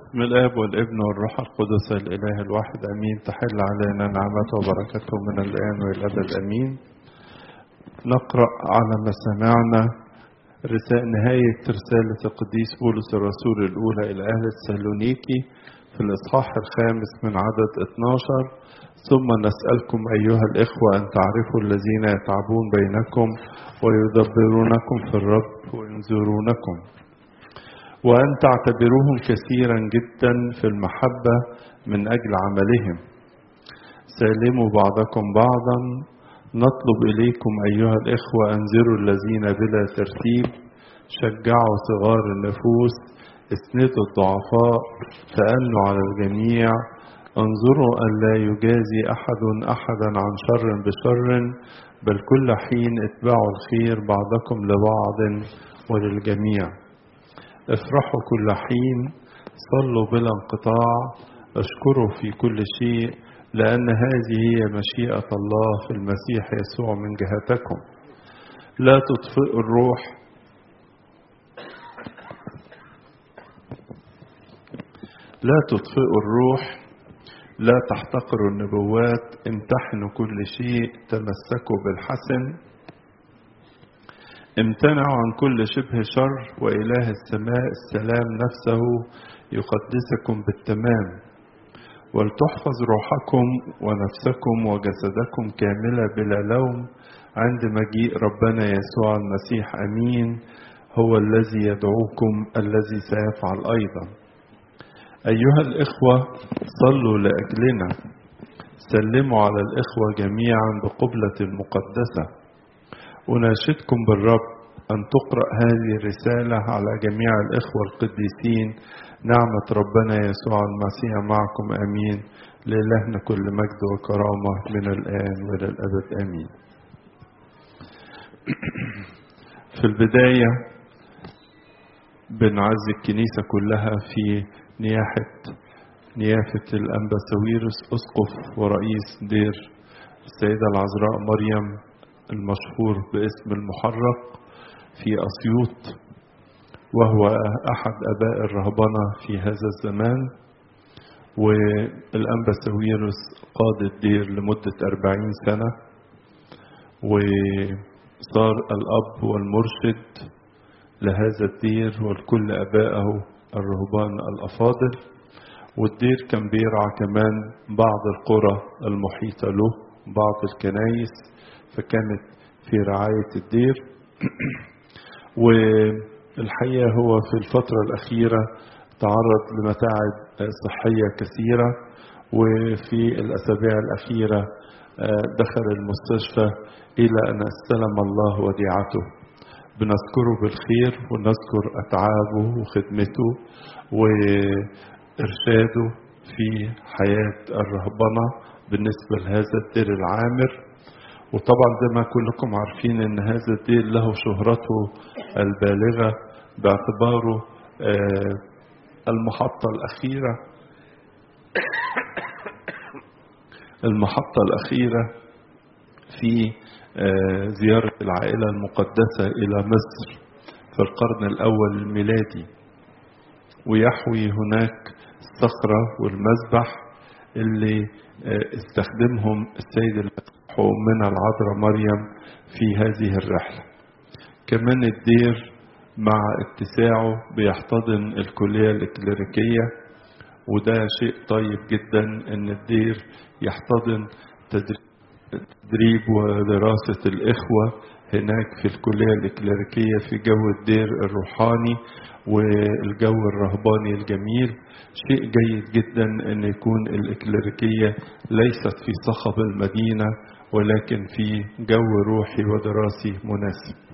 من الآب والابن والروح القدس الإله الواحد أمين تحل علينا نعمته وبركته من الآن والأبد أمين نقرأ على ما سمعنا رسالة نهاية رسالة القديس بولس الرسول الأولى إلى أهل السالونيكي في الإصحاح الخامس من عدد 12 ثم نسألكم أيها الإخوة أن تعرفوا الذين يتعبون بينكم ويدبرونكم في الرب وينذرونكم وأن تعتبروهم كثيرا جدا في المحبة من أجل عملهم سالموا بعضكم بعضا نطلب إليكم أيها الإخوة أنذروا الذين بلا ترتيب شجعوا صغار النفوس اسندوا الضعفاء تأنوا على الجميع انظروا أن لا يجازي أحد أحدا عن شر بشر بل كل حين اتبعوا الخير بعضكم لبعض وللجميع افرحوا كل حين صلوا بلا انقطاع اشكروا في كل شيء لأن هذه هي مشيئة الله في المسيح يسوع من جهتكم لا تطفئوا الروح لا تطفئوا الروح لا تحتقروا النبوات امتحنوا كل شيء تمسكوا بالحسن امتنعوا عن كل شبه شر وإله السماء السلام نفسه يقدسكم بالتمام ولتحفظ روحكم ونفسكم وجسدكم كاملة بلا لوم عند مجيء ربنا يسوع المسيح أمين هو الذي يدعوكم الذي سيفعل أيضا أيها الإخوة صلوا لأجلنا سلموا على الإخوة جميعا بقبلة المقدسة أناشدكم بالرب أن تقرأ هذه الرسالة على جميع الإخوة القديسين نعمة ربنا يسوع المسيح معكم أمين لإلهنا كل مجد وكرامة من الآن وإلى الأبد أمين في البداية بنعزي الكنيسة كلها في نياحة نيافة الأنبا ساويرس أسقف ورئيس دير السيدة العذراء مريم المشهور باسم المحرق في أسيوط وهو أحد أباء الرهبنة في هذا الزمان والأنبا ساويرس قاد الدير لمدة أربعين سنة وصار الأب والمرشد لهذا الدير ولكل أبائه الرهبان الأفاضل والدير كان بيرعى كمان بعض القرى المحيطة له بعض الكنايس فكانت في رعاية الدير والحقيقة هو في الفترة الأخيرة تعرض لمتاعب صحية كثيرة وفي الأسابيع الأخيرة دخل المستشفى إلى أن استلم الله وديعته بنذكره بالخير ونذكر أتعابه وخدمته وإرشاده في حياة الرهبنة بالنسبة لهذا الدير العامر وطبعا زي ما كلكم عارفين ان هذا الدير له شهرته البالغة باعتباره المحطة الأخيرة المحطة الأخيرة في زيارة العائلة المقدسة إلى مصر في القرن الأول الميلادي ويحوي هناك الصخرة والمذبح اللي استخدمهم السيد المسيح وأمنا العذراء مريم في هذه الرحلة كمان الدير مع اتساعه بيحتضن الكلية الإكليريكية وده شيء طيب جدا ان الدير يحتضن تدريب ودراسة الإخوة هناك في الكلية الإكليريكية في جو الدير الروحاني والجو الرهباني الجميل شيء جيد جدا أن يكون الإكليريكية ليست في صخب المدينة ولكن في جو روحي ودراسي مناسب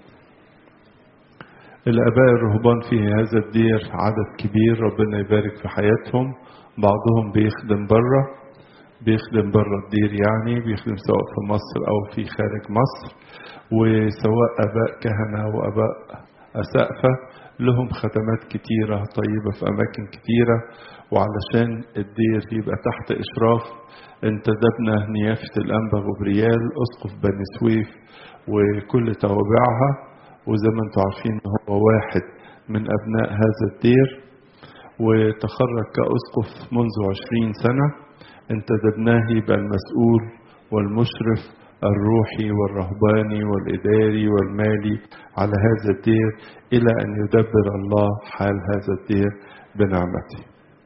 الآباء الرهبان في هذا الدير عدد كبير ربنا يبارك في حياتهم بعضهم بيخدم بره بيخدم بره الدير يعني بيخدم سواء في مصر أو في خارج مصر وسواء آباء كهنة وآباء أسقفة لهم خدمات كتيرة طيبة في أماكن كتيرة وعلشان الدير يبقى تحت إشراف انتدبنا نيافة الأنبا غبريال أسقف بني سويف وكل توابعها وزي ما انتم عارفين هو واحد من أبناء هذا الدير وتخرج كأسقف منذ عشرين سنة انتدبناه يبقى المسؤول والمشرف الروحي والرهباني والإداري والمالي على هذا الدير إلى أن يدبر الله حال هذا الدير بنعمته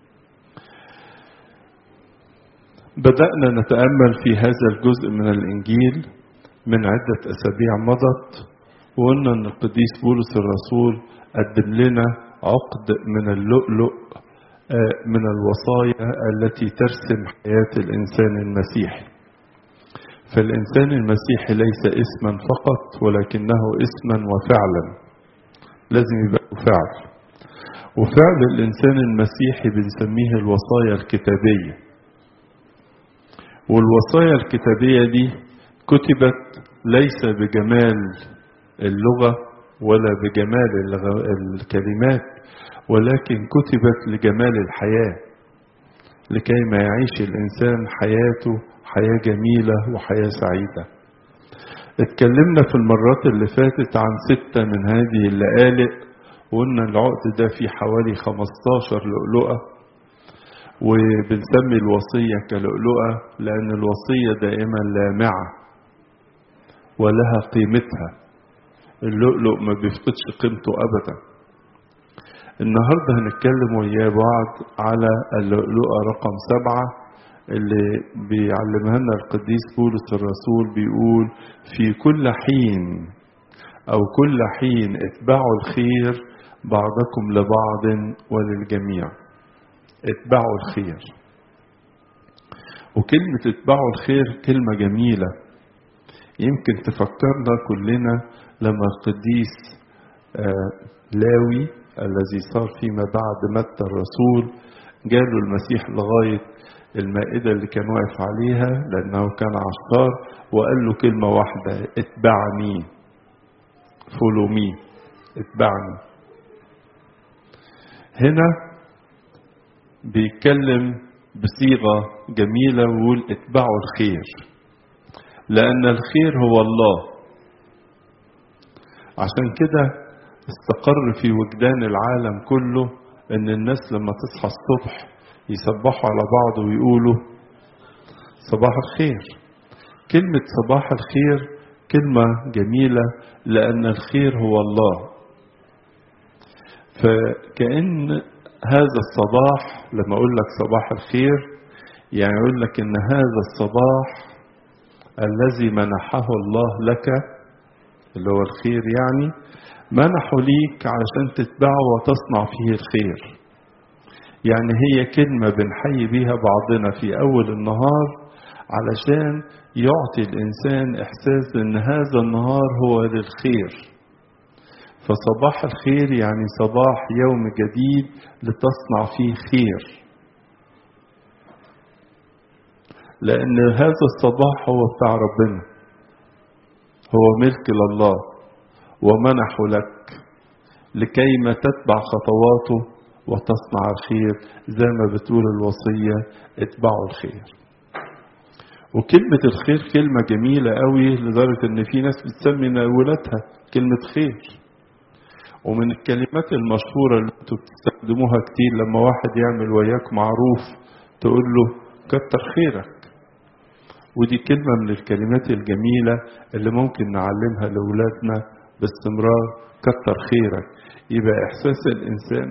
بدأنا نتأمل في هذا الجزء من الإنجيل من عدة أسابيع مضت وقلنا أن القديس بولس الرسول قدم لنا عقد من اللؤلؤ من الوصايا التي ترسم حياة الإنسان المسيحي فالإنسان المسيحي ليس اسما فقط ولكنه اسما وفعلا لازم يبقى فعل وفعل الإنسان المسيحي بنسميه الوصايا الكتابية والوصايا الكتابية دي كتبت ليس بجمال اللغة ولا بجمال الكلمات ولكن كتبت لجمال الحياة لكي ما يعيش الإنسان حياته حياة جميلة وحياة سعيدة اتكلمنا في المرات اللي فاتت عن ستة من هذه اللآلئ وقلنا العقد ده فيه حوالي 15 لؤلؤة وبنسمي الوصية كلؤلؤة لأن الوصية دائما لامعة ولها قيمتها اللؤلؤ ما بيفقدش قيمته أبدا النهاردة هنتكلم ويا بعض على اللؤلؤة رقم سبعة اللي بيعلمها لنا القديس بولس الرسول بيقول في كل حين أو كل حين اتبعوا الخير بعضكم لبعض وللجميع اتبعوا الخير وكلمة اتبعوا الخير كلمة جميلة يمكن تفكرنا كلنا لما القديس لاوي الذي صار فيما بعد متى الرسول جاله المسيح لغاية المائدة اللي كان واقف عليها لأنه كان عشار وقال له كلمة واحدة اتبعني فولو مي اتبعني هنا بيتكلم بصيغة جميلة ويقول اتبعوا الخير لأن الخير هو الله عشان كده استقر في وجدان العالم كله ان الناس لما تصحى الصبح يسبحوا على بعض ويقولوا صباح الخير كلمة صباح الخير كلمة جميلة لأن الخير هو الله فكأن هذا الصباح لما أقول لك صباح الخير يعني أقول لك إن هذا الصباح الذي منحه الله لك اللي هو الخير يعني منحه ليك علشان تتبعه وتصنع فيه الخير يعني هي كلمة بنحيي بيها بعضنا في أول النهار علشان يعطي الإنسان إحساس إن هذا النهار هو للخير فصباح الخير يعني صباح يوم جديد لتصنع فيه خير لأن هذا الصباح هو بتاع ربنا هو ملك لله ومنحه لك لكي ما تتبع خطواته وتصنع الخير زي ما بتقول الوصية اتبعوا الخير وكلمة الخير كلمة جميلة قوي لدرجة ان في ناس بتسمي ناولتها كلمة خير ومن الكلمات المشهورة اللي انتوا بتستخدموها كتير لما واحد يعمل وياك معروف تقول له كتر خيرك ودي كلمة من الكلمات الجميلة اللي ممكن نعلمها لأولادنا باستمرار كتر خيرك يبقى إحساس الإنسان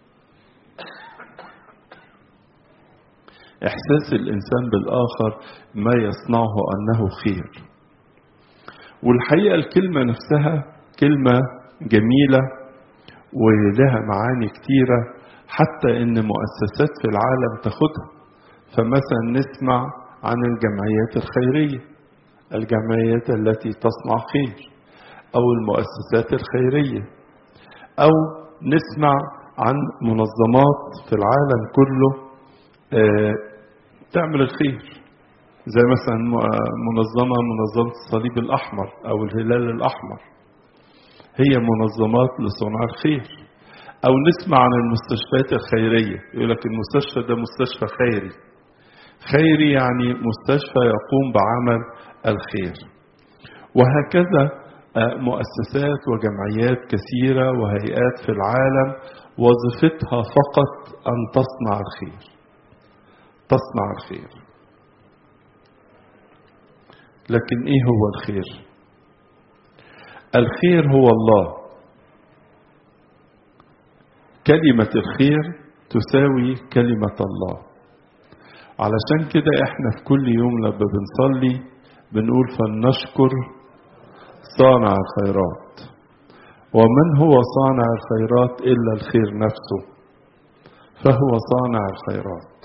إحساس الإنسان بالآخر ما يصنعه أنه خير والحقيقة الكلمة نفسها كلمة جميلة ولها معاني كتيرة حتى إن مؤسسات في العالم تاخدها فمثلا نسمع عن الجمعيات الخيرية الجمعيات التي تصنع خير أو المؤسسات الخيرية أو نسمع عن منظمات في العالم كله تعمل الخير زي مثلا منظمة منظمة الصليب الأحمر أو الهلال الأحمر هي منظمات لصنع الخير أو نسمع عن المستشفيات الخيرية يقول لك المستشفى ده مستشفى خيري خيري يعني مستشفى يقوم بعمل الخير وهكذا مؤسسات وجمعيات كثيرة وهيئات في العالم وظيفتها فقط أن تصنع الخير تصنع الخير لكن إيه هو الخير الخير هو الله كلمة الخير تساوي كلمة الله علشان كده احنا في كل يوم لما بنصلي بنقول فلنشكر صانع الخيرات ومن هو صانع الخيرات إلا الخير نفسه فهو صانع الخيرات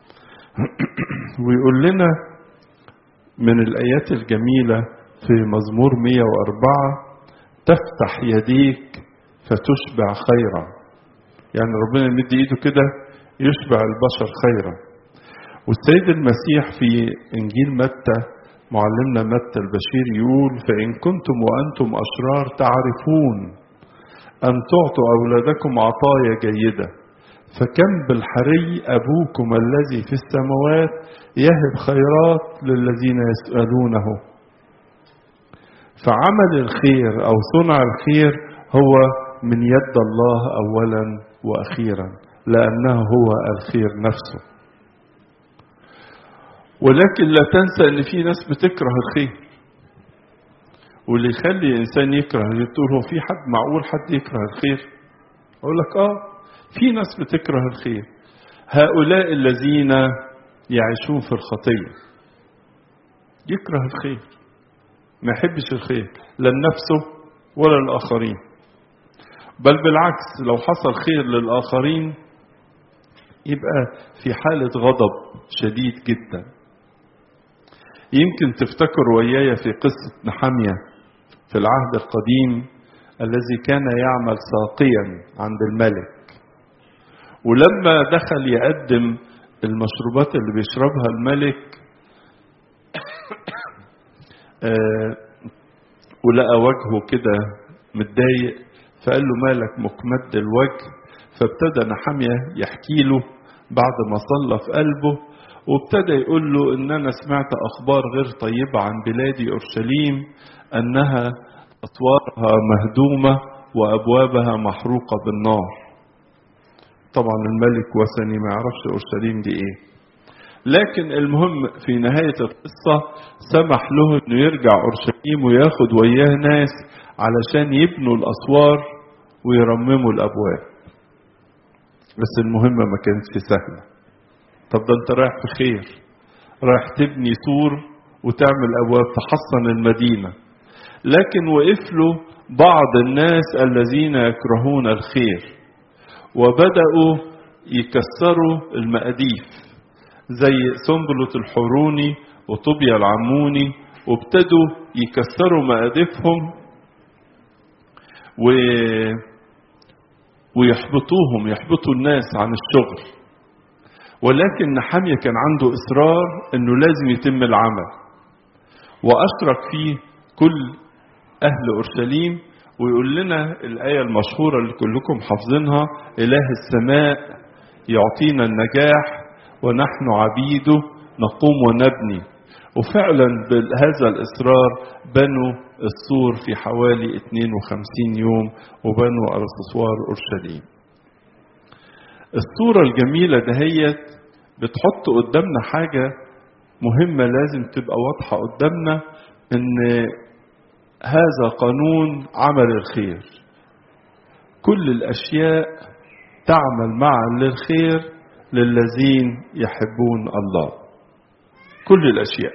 ويقول لنا من الآيات الجميلة في مزمور 104 تفتح يديك فتشبع خيرا يعني ربنا يمد ايده كده يشبع البشر خيرا والسيد المسيح في انجيل متى معلمنا متى البشير يقول فان كنتم وانتم اشرار تعرفون ان تعطوا اولادكم عطايا جيده فكم بالحري ابوكم الذي في السماوات يهب خيرات للذين يسالونه فعمل الخير او صنع الخير هو من يد الله اولا واخيرا لانه هو الخير نفسه ولكن لا تنسى ان في ناس بتكره الخير واللي يخلي انسان يكره تقول هو في حد معقول حد يكره الخير اقول لك اه في ناس بتكره الخير هؤلاء الذين يعيشون في الخطيه يكره الخير ما يحبش الخير لا لنفسه ولا للاخرين بل بالعكس لو حصل خير للآخرين يبقى في حالة غضب شديد جدا يمكن تفتكر وياي في قصة نحمية في العهد القديم الذي كان يعمل ساقيا عند الملك ولما دخل يقدم المشروبات اللي بيشربها الملك آه ولقى وجهه كده متضايق فقال له مالك مكمد الوجه فابتدى نحمية يحكي له بعد ما صلى في قلبه وابتدى يقول له ان انا سمعت اخبار غير طيبة عن بلادي اورشليم انها اطوارها مهدومة وابوابها محروقة بالنار طبعا الملك وثني ما يعرفش اورشليم دي ايه لكن المهم في نهاية القصة سمح له انه يرجع اورشليم وياخد وياه ناس علشان يبنوا الاسوار ويرمموا الابواب بس المهمه ما كانتش سهله طب ده انت رايح في خير رايح تبني سور وتعمل ابواب تحصن المدينه لكن وقف له بعض الناس الذين يكرهون الخير وبداوا يكسروا المقاديف زي سنبلة الحروني وطوبيا العموني وابتدوا يكسروا مقاديفهم و ويحبطوهم يحبطوا الناس عن الشغل ولكن نحمية كان عنده إصرار أنه لازم يتم العمل وأشرك فيه كل أهل أورشليم ويقول لنا الآية المشهورة اللي كلكم حافظينها إله السماء يعطينا النجاح ونحن عبيده نقوم ونبني وفعلا بهذا الإصرار بنوا السور في حوالي 52 يوم وبنوا أسوار أورشليم الصورة الجميلة دهيت بتحط قدامنا حاجة مهمة لازم تبقى واضحة قدامنا ان هذا قانون عمل الخير كل الأشياء تعمل معا للخير للذين يحبون الله كل الأشياء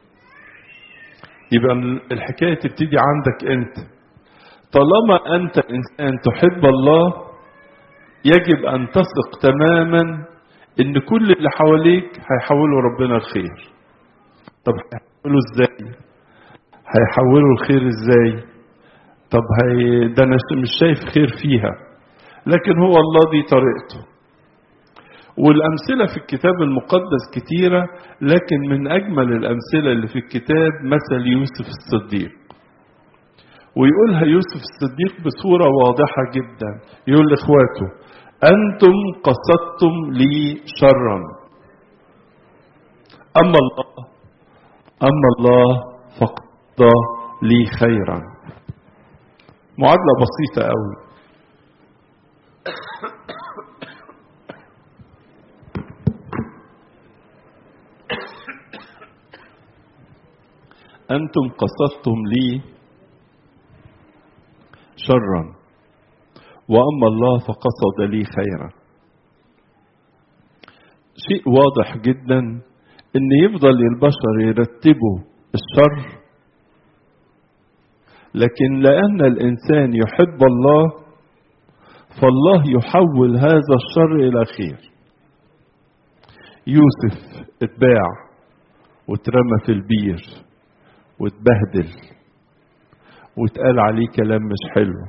يبقى الحكاية تبتدي عندك أنت طالما أنت إنسان تحب الله يجب أن تثق تماما إن كل اللي حواليك هيحولوا ربنا الخير طب هيحولوا إزاي هيحولوا الخير إزاي طب هي ده أنا مش شايف خير فيها لكن هو الله دي طريقته والأمثلة في الكتاب المقدس كتيرة لكن من أجمل الأمثلة اللي في الكتاب مثل يوسف الصديق ويقولها يوسف الصديق بصورة واضحة جدا يقول لإخواته أنتم قصدتم لي شرا أما الله أما الله فقد لي خيرا معادلة بسيطة أوي أنتم قصدتم لي شرا وأما الله فقصد لي خيرا شيء واضح جدا ان يفضل البشر يرتبوا الشر لكن لان الانسان يحب الله فالله يحول هذا الشر الى خير يوسف اتباع واترمى في البير واتبهدل واتقال عليه كلام مش حلو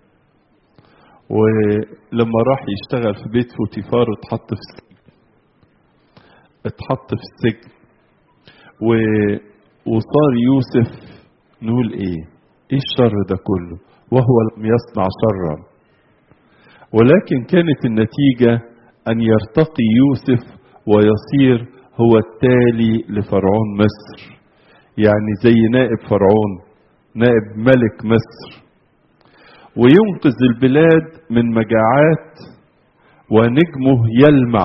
ولما راح يشتغل في بيت فوتيفار اتحط في السجن اتحط في السجن و... وصار يوسف نقول ايه ايه الشر ده كله وهو لم يصنع شرا ولكن كانت النتيجة ان يرتقي يوسف ويصير هو التالي لفرعون مصر يعني زي نائب فرعون نائب ملك مصر وينقذ البلاد من مجاعات ونجمه يلمع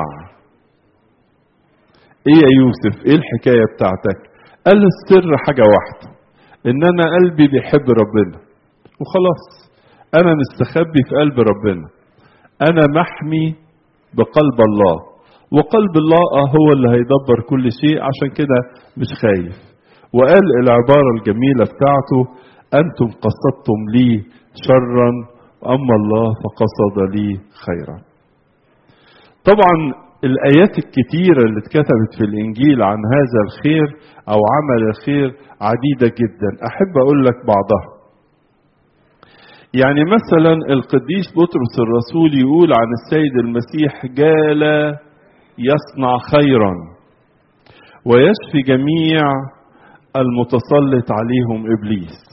ايه يا يوسف ايه الحكاية بتاعتك قال السر حاجة واحدة ان انا قلبي بيحب ربنا وخلاص انا مستخبي في قلب ربنا انا محمي بقلب الله وقلب الله هو اللي هيدبر كل شيء عشان كده مش خايف وقال العبارة الجميلة بتاعته أنتم قصدتم لي شرا أما الله فقصد لي خيرا طبعا الآيات الكتيرة اللي اتكتبت في الإنجيل عن هذا الخير أو عمل الخير عديدة جدا أحب أقول لك بعضها يعني مثلا القديس بطرس الرسول يقول عن السيد المسيح جال يصنع خيرا ويشفي جميع المتسلط عليهم ابليس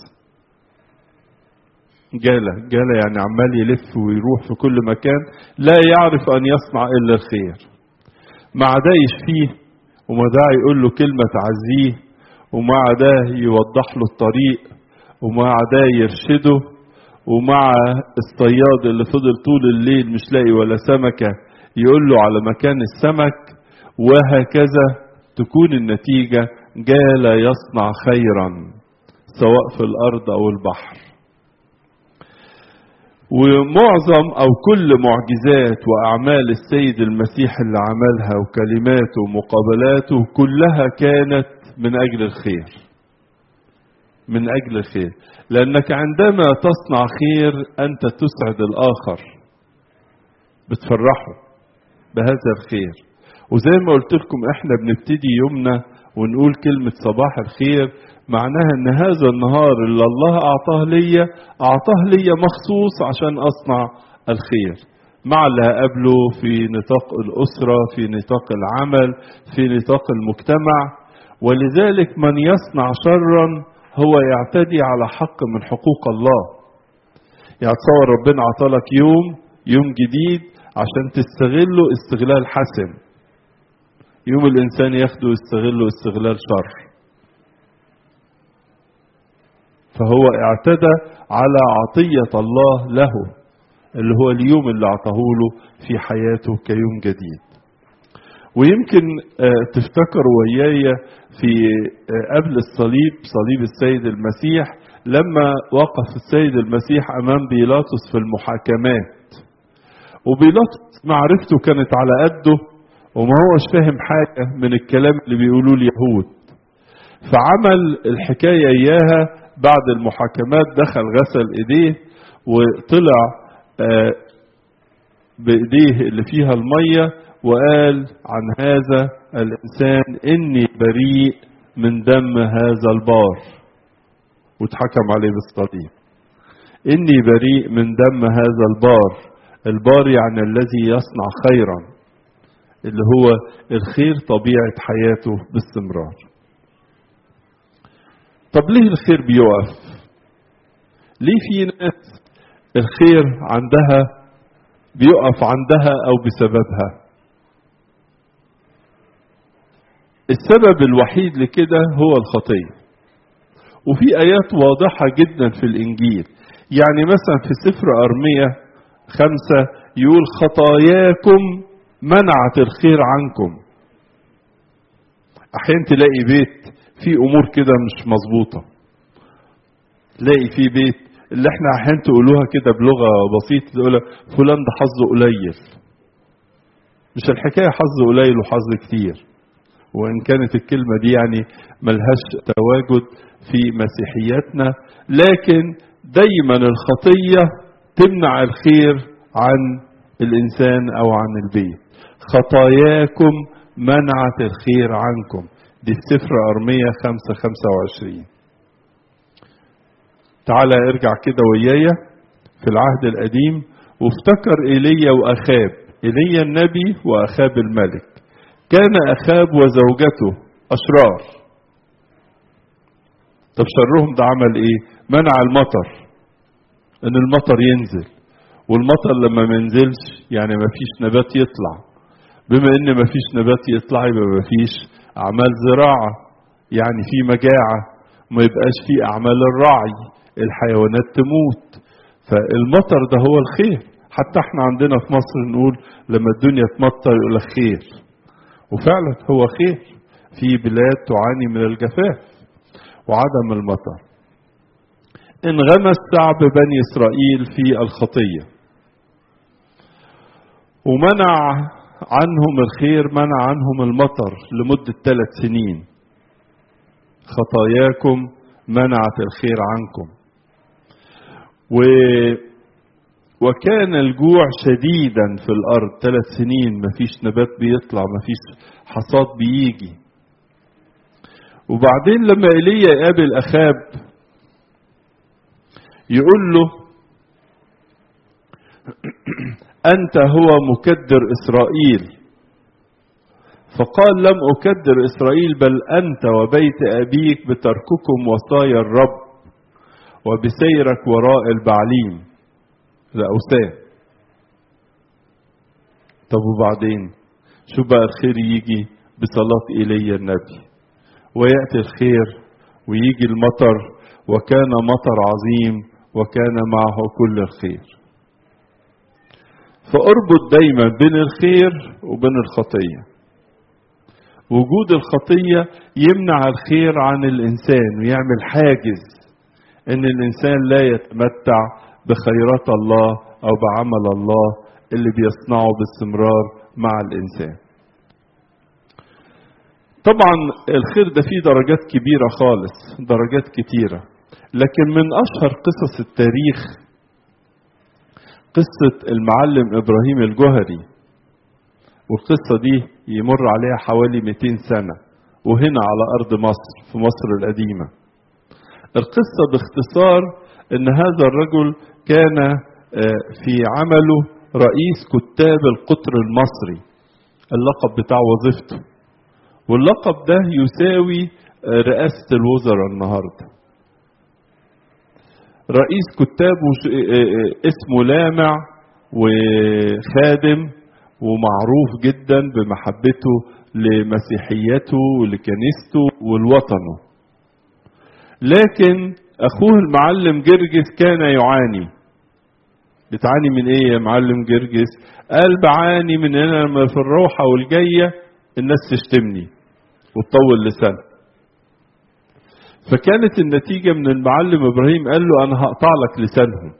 جالة جالة يعني عمال يلف ويروح في كل مكان لا يعرف ان يصنع الا الخير مع ده يشفيه ومع ده يقول له كلمة تعزيه ومع ده يوضح له الطريق ومع ده يرشده ومع الصياد اللي فضل طول الليل مش لاقي ولا سمكة يقول له على مكان السمك وهكذا تكون النتيجة جال يصنع خيرا سواء في الأرض أو البحر ومعظم أو كل معجزات وأعمال السيد المسيح اللي عملها وكلماته ومقابلاته كلها كانت من أجل الخير من أجل الخير لأنك عندما تصنع خير أنت تسعد الآخر بتفرحه بهذا الخير وزي ما قلت لكم احنا بنبتدي يومنا ونقول كلمة صباح الخير معناها ان هذا النهار اللي الله اعطاه ليا اعطاه ليا مخصوص عشان اصنع الخير مع اللي هقابله في نطاق الاسرة في نطاق العمل في نطاق المجتمع ولذلك من يصنع شرا هو يعتدي على حق من حقوق الله يعني تصور ربنا عطالك يوم يوم جديد عشان تستغله استغلال حسن يوم الانسان ياخده يستغله استغلال شر فهو اعتدى على عطية الله له اللي هو اليوم اللي اعطاه له في حياته كيوم جديد ويمكن تفتكروا وياي في قبل الصليب صليب السيد المسيح لما وقف السيد المسيح امام بيلاطس في المحاكمات وبيلاطس معرفته كانت على قده وما هوش فاهم حاجة من الكلام اللي بيقولوه اليهود فعمل الحكاية إياها بعد المحاكمات دخل غسل إيديه وطلع بإيديه اللي فيها المية وقال عن هذا الإنسان إني بريء من دم هذا البار واتحكم عليه بالصليب إني بريء من دم هذا البار البار يعني الذي يصنع خيرا اللي هو الخير طبيعة حياته باستمرار طب ليه الخير بيقف ليه في ناس الخير عندها بيقف عندها او بسببها السبب الوحيد لكده هو الخطية وفي آيات واضحة جدا في الإنجيل يعني مثلا في سفر أرمية خمسة يقول خطاياكم منعت الخير عنكم احيانا تلاقي بيت في امور كده مش مظبوطه تلاقي في بيت اللي احنا احيانا تقولوها كده بلغه بسيطه تقول فلان ده حظه قليل مش الحكايه حظ قليل وحظ كتير وان كانت الكلمه دي يعني ملهاش تواجد في مسيحياتنا لكن دايما الخطيه تمنع الخير عن الانسان او عن البيت خطاياكم منعت الخير عنكم دي في سفر ارميه 5 25 تعالى ارجع كده ويايا في العهد القديم وافتكر ايليا واخاب ايليا النبي واخاب الملك كان اخاب وزوجته اشرار طب شرهم ده عمل ايه منع المطر ان المطر ينزل والمطر لما ما ينزلش يعني ما فيش نبات يطلع بما ان ما فيش نبات يطلع يبقى ما فيش اعمال زراعه يعني في مجاعه ما يبقاش في اعمال الرعي الحيوانات تموت فالمطر ده هو الخير حتى احنا عندنا في مصر نقول لما الدنيا تمطر يقول لك خير وفعلا هو خير في بلاد تعاني من الجفاف وعدم المطر انغمس شعب بني اسرائيل في الخطيه ومنع عنهم الخير منع عنهم المطر لمده ثلاث سنين خطاياكم منعت الخير عنكم و وكان الجوع شديدا في الارض ثلاث سنين مفيش نبات بيطلع مفيش حصاد بيجي وبعدين لما ايليا يقابل اخاب يقول له انت هو مكدر اسرائيل فقال لم اكدر اسرائيل بل انت وبيت ابيك بترككم وصايا الرب وبسيرك وراء البعليم الأوثان طب وبعدين شو بقى الخير يجي بصلاة إيليا النبي ويأتي الخير ويجي المطر وكان مطر عظيم وكان معه كل الخير فاربط دايما بين الخير وبين الخطية وجود الخطية يمنع الخير عن الإنسان ويعمل حاجز ان الانسان لا يتمتع بخيرات الله او بعمل الله اللي بيصنعه باستمرار مع الانسان طبعا الخير ده فيه درجات كبيره خالص درجات كتيره لكن من اشهر قصص التاريخ قصه المعلم ابراهيم الجهري والقصه دي يمر عليها حوالي 200 سنه وهنا على ارض مصر في مصر القديمه القصة باختصار ان هذا الرجل كان في عمله رئيس كتاب القطر المصري اللقب بتاع وظيفته واللقب ده يساوي رئاسة الوزراء النهاردة رئيس كتاب اسمه لامع وخادم ومعروف جدا بمحبته لمسيحيته ولكنيسته ولوطنه لكن اخوه المعلم جرجس كان يعاني بتعاني من ايه يا معلم جرجس قال بعاني من ان انا في الروحه والجايه الناس تشتمني وتطول لسانها فكانت النتيجة من المعلم إبراهيم قال له أنا هقطع لك لسانهم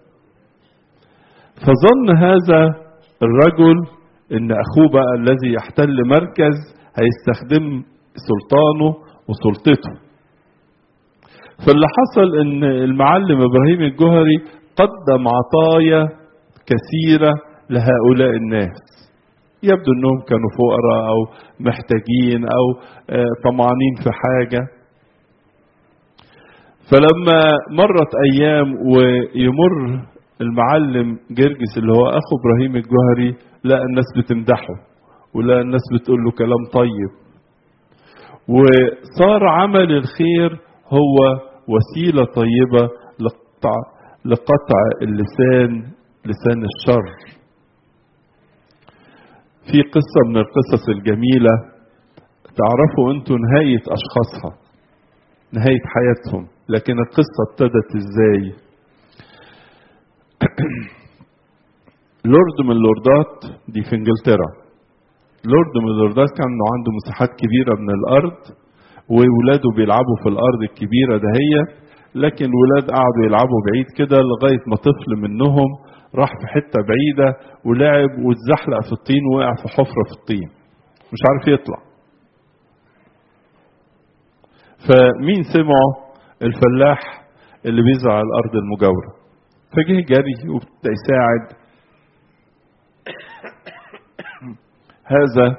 فظن هذا الرجل إن أخوه بقى الذي يحتل مركز هيستخدم سلطانه وسلطته فاللي حصل ان المعلم ابراهيم الجهري قدم عطايا كثيره لهؤلاء الناس يبدو انهم كانوا فقراء او محتاجين او طمعانين في حاجه فلما مرت ايام ويمر المعلم جرجس اللي هو اخو ابراهيم الجهري لقى الناس بتمدحه ولقى الناس بتقول له كلام طيب وصار عمل الخير هو وسيلة طيبة لقطع, لقطع اللسان لسان الشر في قصة من القصص الجميلة تعرفوا انتوا نهاية اشخاصها نهاية حياتهم لكن القصة ابتدت ازاي لورد من اللوردات دي في انجلترا لورد من اللوردات كان عنده مساحات كبيرة من الارض وولاده بيلعبوا في الارض الكبيره دهيت لكن الولاد قعدوا يلعبوا بعيد كده لغايه ما طفل منهم راح في حته بعيده ولعب واتزحلق في الطين ووقع في حفره في الطين مش عارف يطلع فمين سمعه الفلاح اللي بيزرع الارض المجاوره فجه جري وابتدى يساعد هذا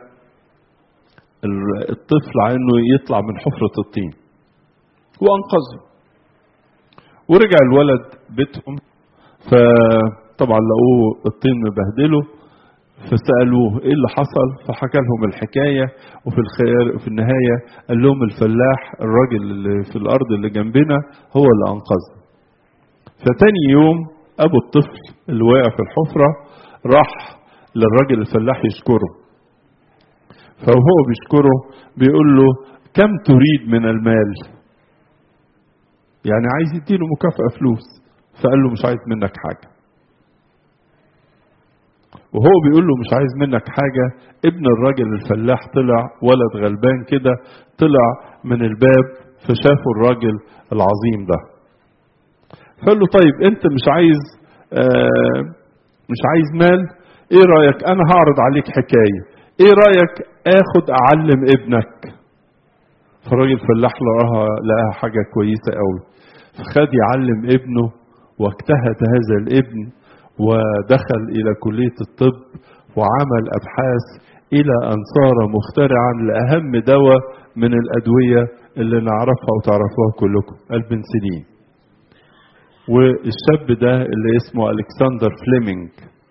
الطفل على انه يطلع من حفره الطين وانقذه ورجع الولد بيتهم فطبعا لقوه الطين مبهدله فسألوه ايه اللي حصل فحكى لهم الحكاية وفي الخير في النهاية قال لهم الفلاح الراجل اللي في الأرض اللي جنبنا هو اللي أنقذنا فتاني يوم أبو الطفل اللي واقع في الحفرة راح للراجل الفلاح يشكره فهو بيشكره بيقول له كم تريد من المال يعني عايز يديله مكافأة فلوس فقال له مش عايز منك حاجة وهو بيقول له مش عايز منك حاجة ابن الراجل الفلاح طلع ولد غلبان كده طلع من الباب فشافه الراجل العظيم ده فقال له طيب انت مش عايز آه مش عايز مال ايه رأيك انا هعرض عليك حكاية ايه رأيك اخد اعلم ابنك فالراجل الفلاح لقاها لقاها حاجة كويسة قوي فخد يعلم ابنه واجتهد هذا الابن ودخل إلى كلية الطب وعمل أبحاث إلى أن صار مخترعا لأهم دواء من الأدوية اللي نعرفها وتعرفوها كلكم البنسلين والشاب ده اللي اسمه ألكسندر فليمنج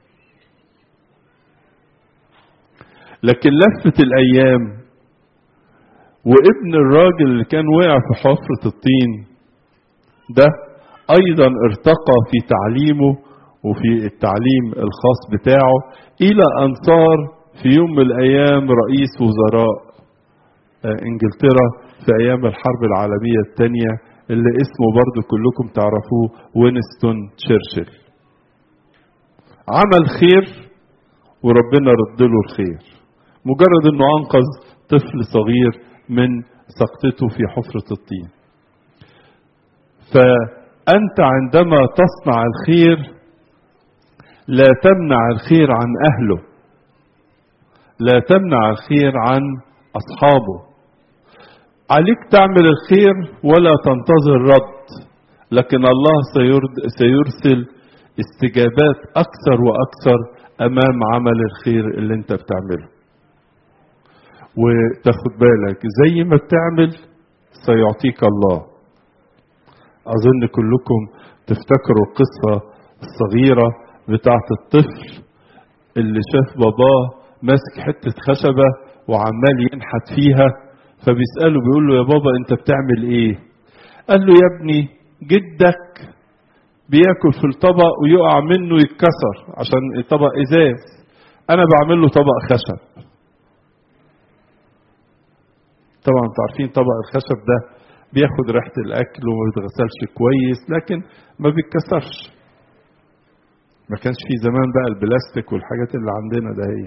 لكن لفت الأيام وابن الراجل اللي كان وقع في حفرة الطين ده أيضا ارتقى في تعليمه وفي التعليم الخاص بتاعه إلى أن صار في يوم من الأيام رئيس وزراء إنجلترا في أيام الحرب العالمية الثانية اللي اسمه برضو كلكم تعرفوه وينستون تشرشل عمل خير وربنا رد له الخير مجرد انه انقذ طفل صغير من سقطته في حفرة الطين فأنت عندما تصنع الخير لا تمنع الخير عن أهله لا تمنع الخير عن أصحابه عليك تعمل الخير ولا تنتظر رد لكن الله سيرسل استجابات أكثر وأكثر أمام عمل الخير اللي أنت بتعمله وتاخد بالك زي ما بتعمل سيعطيك الله أظن كلكم تفتكروا القصة الصغيرة بتاعت الطفل اللي شاف باباه ماسك حتة خشبة وعمال ينحت فيها فبيسأله بيقول له يا بابا انت بتعمل ايه قال له يا ابني جدك بياكل في الطبق ويقع منه يتكسر عشان الطبق ازاز انا بعمل له طبق خشب طبعا انتوا عارفين طبق الخشب ده بياخد ريحة الأكل وما بيتغسلش كويس لكن ما بيتكسرش ما كانش في زمان بقى البلاستيك والحاجات اللي عندنا ده هي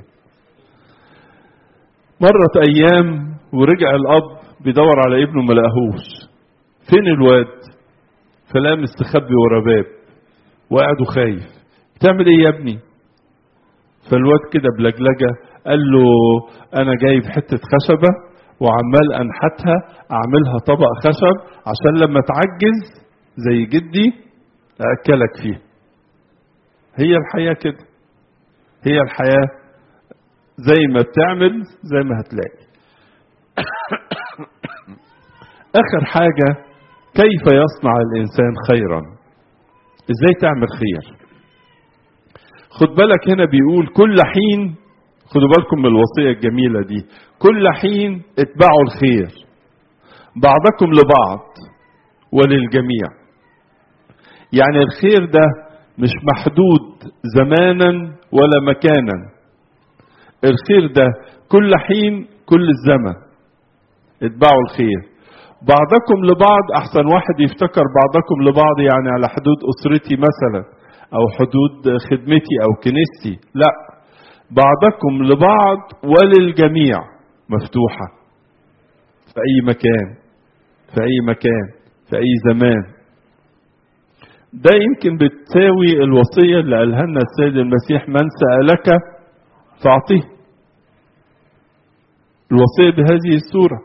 مرت أيام ورجع الأب بيدور على ابنه ما لقاهوش فين الواد فلقى مستخبي ورا باب وقعد وخايف بتعمل ايه يا ابني فالواد كده بلجلجة قال له انا جايب حتة خشبة وعمال انحتها اعملها طبق خشب عشان لما تعجز زي جدي اكلك فيه هي الحياة كده هي الحياة زي ما بتعمل زي ما هتلاقي اخر حاجة كيف يصنع الانسان خيرا ازاي تعمل خير خد بالك هنا بيقول كل حين خدوا بالكم من الوصية الجميلة دي كل حين اتبعوا الخير بعضكم لبعض وللجميع يعني الخير ده مش محدود زمانا ولا مكانا الخير ده كل حين كل الزمن اتبعوا الخير بعضكم لبعض احسن واحد يفتكر بعضكم لبعض يعني على حدود اسرتي مثلا او حدود خدمتي او كنيستي لا بعضكم لبعض وللجميع مفتوحة في اي مكان في أي مكان في أي زمان ده يمكن بتساوي الوصية اللي قالها لنا السيد المسيح من سألك فأعطيه الوصية بهذه الصورة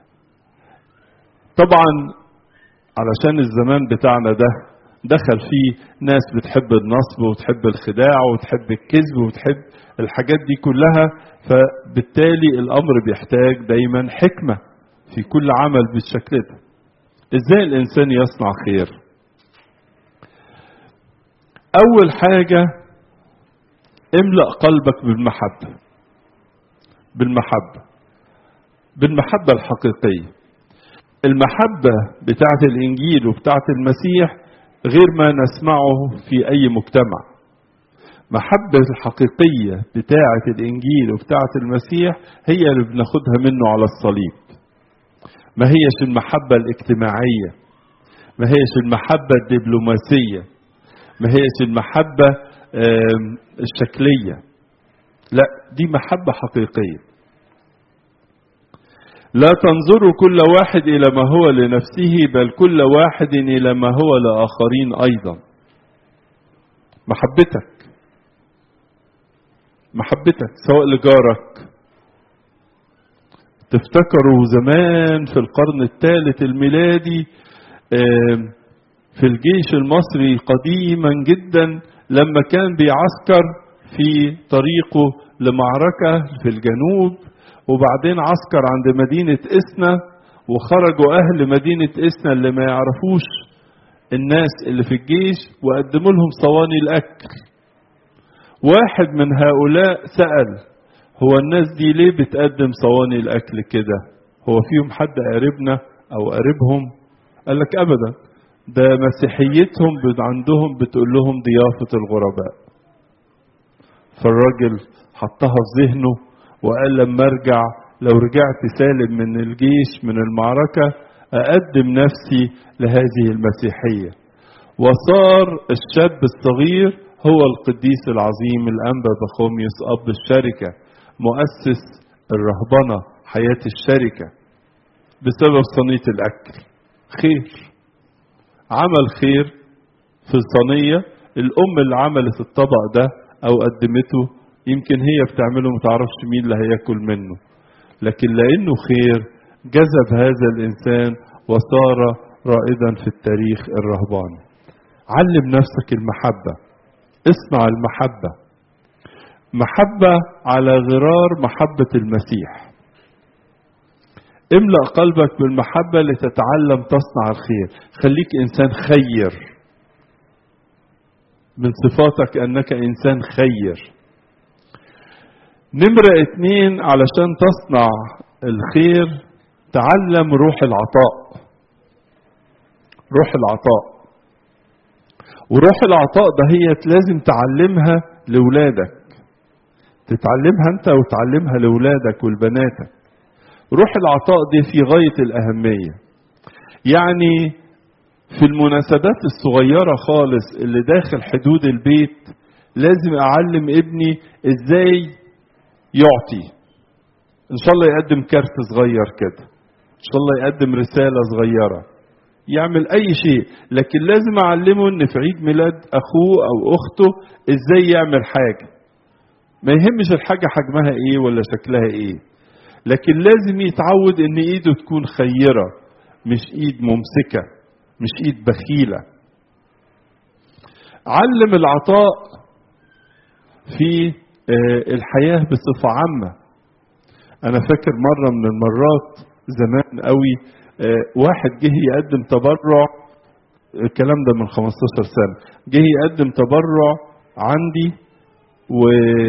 طبعا علشان الزمان بتاعنا ده دخل فيه ناس بتحب النصب وتحب الخداع وتحب الكذب وتحب الحاجات دي كلها فبالتالي الأمر بيحتاج دايما حكمة في كل عمل بالشكل ده ازاي الإنسان يصنع خير أول حاجة املأ قلبك بالمحبة بالمحبة بالمحبة الحقيقية المحبة بتاعة الإنجيل وبتاعة المسيح غير ما نسمعه في أي مجتمع محبة الحقيقية بتاعة الإنجيل وبتاعة المسيح هي اللي بناخدها منه على الصليب ما هيش المحبة الاجتماعية ما هيش المحبة الدبلوماسية ما هيش المحبة الشكلية لا دي محبة حقيقية لا تنظروا كل واحد إلى ما هو لنفسه بل كل واحد إلى ما هو لآخرين أيضا محبتك محبتك سواء لجارك تفتكروا زمان في القرن الثالث الميلادي في الجيش المصري قديما جدا لما كان بيعسكر في طريقه لمعركة في الجنوب وبعدين عسكر عند مدينة إسنا وخرجوا أهل مدينة إسنا اللي ما يعرفوش الناس اللي في الجيش وقدموا لهم صواني الأكل واحد من هؤلاء سأل هو الناس دي ليه بتقدم صواني الأكل كده هو فيهم حد قريبنا أو قريبهم قال لك أبدا ده مسيحيتهم عندهم بتقول لهم ضيافة الغرباء فالراجل حطها في ذهنه وقال لما ارجع لو رجعت سالم من الجيش من المعركة أقدم نفسي لهذه المسيحية وصار الشاب الصغير هو القديس العظيم الأنبا بخوميوس أب الشركة مؤسس الرهبنة حياة الشركة بسبب صينية الأكل خير عمل خير في الصينية الأم اللي عملت الطبق ده أو قدمته يمكن هي بتعمله متعرفش مين اللي هياكل منه لكن لأنه خير جذب هذا الإنسان وصار رائدا في التاريخ الرهباني علم نفسك المحبة اصنع المحبة محبة على غرار محبة المسيح املأ قلبك بالمحبة لتتعلم تصنع الخير خليك إنسان خير من صفاتك أنك إنسان خير نمرة اتنين علشان تصنع الخير تعلم روح العطاء روح العطاء وروح العطاء دهيت لازم تعلمها لولادك تتعلمها انت وتعلمها لولادك ولبناتك روح العطاء دي في غاية الأهمية يعني في المناسبات الصغيرة خالص اللي داخل حدود البيت لازم أعلم ابني إزاي يعطي إن شاء الله يقدم كارت صغير كده إن شاء الله يقدم رسالة صغيرة يعمل أي شيء لكن لازم أعلمه إن في عيد ميلاد أخوه أو أخته إزاي يعمل حاجة ما يهمش الحاجة حجمها إيه ولا شكلها إيه لكن لازم يتعود ان ايده تكون خيرة مش ايد ممسكة مش ايد بخيلة علم العطاء في الحياة بصفة عامة انا فاكر مرة من المرات زمان قوي واحد جه يقدم تبرع الكلام ده من 15 سنة جه يقدم تبرع عندي و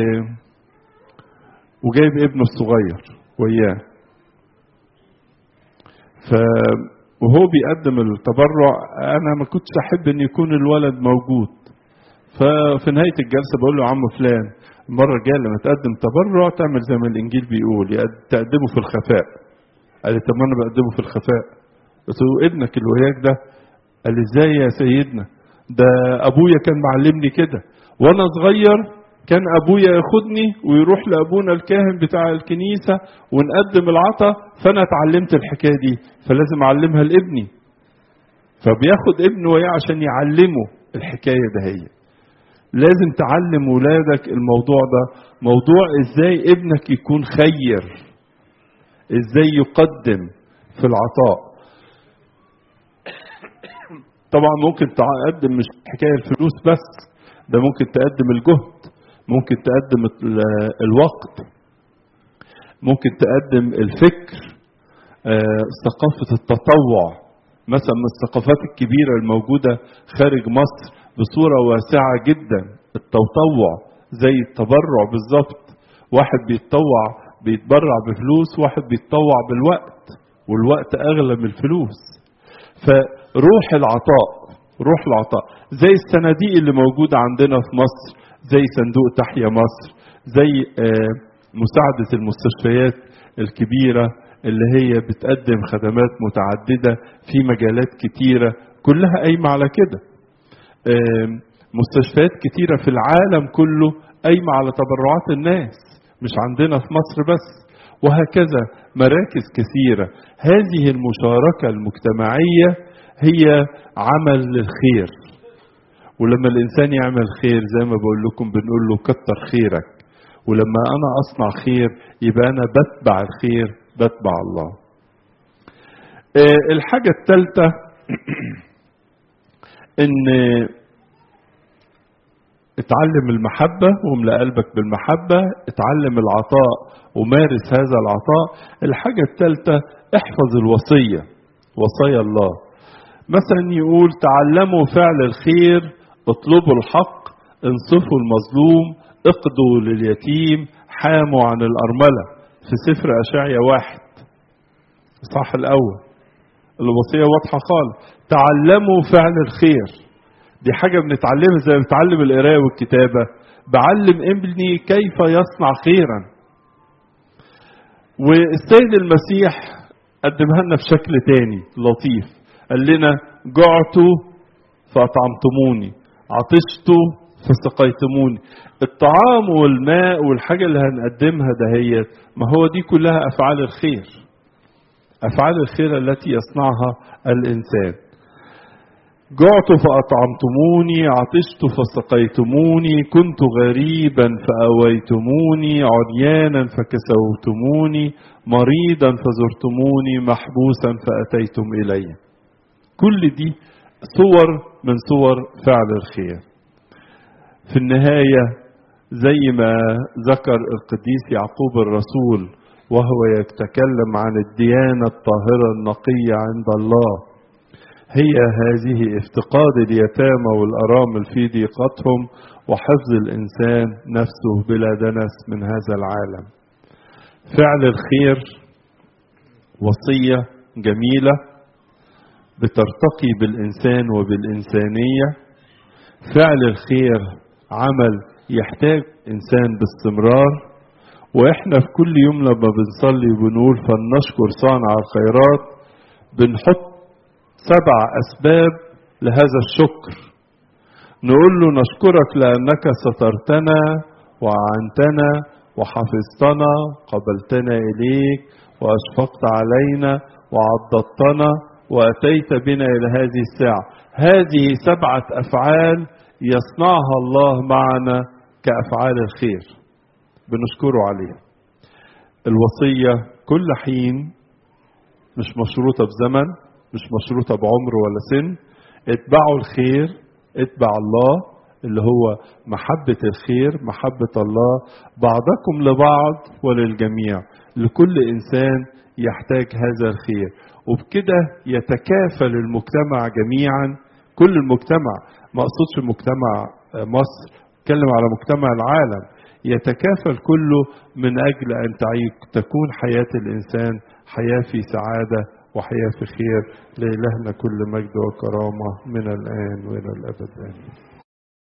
وجايب ابنه الصغير وياه ف وهو بيقدم التبرع انا ما كنتش احب ان يكون الولد موجود ففي نهايه الجلسه بقول له يا عم فلان المره الجايه لما تقدم تبرع تعمل زي ما الانجيل بيقول تقدمه في الخفاء قال لي طب ما انا بقدمه في الخفاء قلت له ابنك اللي وياك ده قال لي ازاي يا سيدنا ده ابويا كان معلمني كده وانا صغير كان ابويا ياخدني ويروح لابونا الكاهن بتاع الكنيسه ونقدم العطا فانا اتعلمت الحكايه دي فلازم اعلمها لابني فبياخد ابنه وياه عشان يعلمه الحكايه دهيت لازم تعلم ولادك الموضوع ده موضوع ازاي ابنك يكون خير ازاي يقدم في العطاء طبعا ممكن تقدم مش حكايه الفلوس بس ده ممكن تقدم الجهد ممكن تقدم الوقت ممكن تقدم الفكر ثقافه التطوع مثلا من الثقافات الكبيره الموجوده خارج مصر بصوره واسعه جدا التطوع زي التبرع بالظبط واحد بيتطوع بيتبرع بفلوس واحد بيتطوع بالوقت والوقت اغلى من الفلوس فروح العطاء روح العطاء زي الصناديق اللي موجوده عندنا في مصر زي صندوق تحيا مصر زي مساعده المستشفيات الكبيره اللي هي بتقدم خدمات متعدده في مجالات كتيره كلها قايمه على كده مستشفيات كتيره في العالم كله قايمه على تبرعات الناس مش عندنا في مصر بس وهكذا مراكز كثيره هذه المشاركه المجتمعيه هي عمل للخير ولما الانسان يعمل خير زي ما بقول لكم بنقول له كتر خيرك ولما انا اصنع خير يبقى انا بتبع الخير بتبع الله الحاجة الثالثة ان اتعلم المحبة واملأ قلبك بالمحبة اتعلم العطاء ومارس هذا العطاء الحاجة الثالثة احفظ الوصية وصايا الله مثلا يقول تعلموا فعل الخير اطلبوا الحق انصفوا المظلوم اقضوا لليتيم حاموا عن الأرملة في سفر أشعيا واحد الصح الأول الوصية واضحة خالص تعلموا فعل الخير دي حاجة بنتعلمها زي ما بتعلم القراية والكتابة بعلم ابني كيف يصنع خيرا والسيد المسيح قدمها لنا بشكل تاني لطيف قال لنا جعت فأطعمتموني عطشت فسقيتموني الطعام والماء والحاجة اللي هنقدمها دهيت ما هو دي كلها أفعال الخير أفعال الخير التي يصنعها الإنسان جعت فأطعمتموني عطشت فسقيتموني كنت غريبا فأويتموني عريانا فكسوتموني مريضا فزرتموني محبوسا فأتيتم إلي كل دي صور من صور فعل الخير في النهاية زي ما ذكر القديس يعقوب الرسول وهو يتكلم عن الديانة الطاهرة النقية عند الله هي هذه افتقاد اليتامى والأرامل في ضيقتهم وحفظ الإنسان نفسه بلا دنس من هذا العالم فعل الخير وصية جميلة بترتقي بالإنسان وبالإنسانية فعل الخير عمل يحتاج إنسان باستمرار وإحنا في كل يوم لما بنصلي بنقول فلنشكر صانع الخيرات بنحط سبع أسباب لهذا الشكر نقول له نشكرك لأنك سترتنا وعنتنا وحفظتنا قبلتنا إليك وأشفقت علينا وعضدتنا وأتيت بنا إلى هذه الساعة هذه سبعة أفعال يصنعها الله معنا كأفعال الخير بنشكره عليها الوصية كل حين مش مشروطة بزمن مش مشروطة بعمر ولا سن اتبعوا الخير اتبع الله اللي هو محبة الخير محبة الله بعضكم لبعض وللجميع لكل إنسان يحتاج هذا الخير وبكده يتكافل المجتمع جميعا كل المجتمع ما أقصدش مجتمع مصر اتكلم على مجتمع العالم يتكافل كله من أجل أن تكون حياة الإنسان حياة في سعادة وحياة في خير لإلهنا كل مجد وكرامة من الآن وإلى الأبد آمين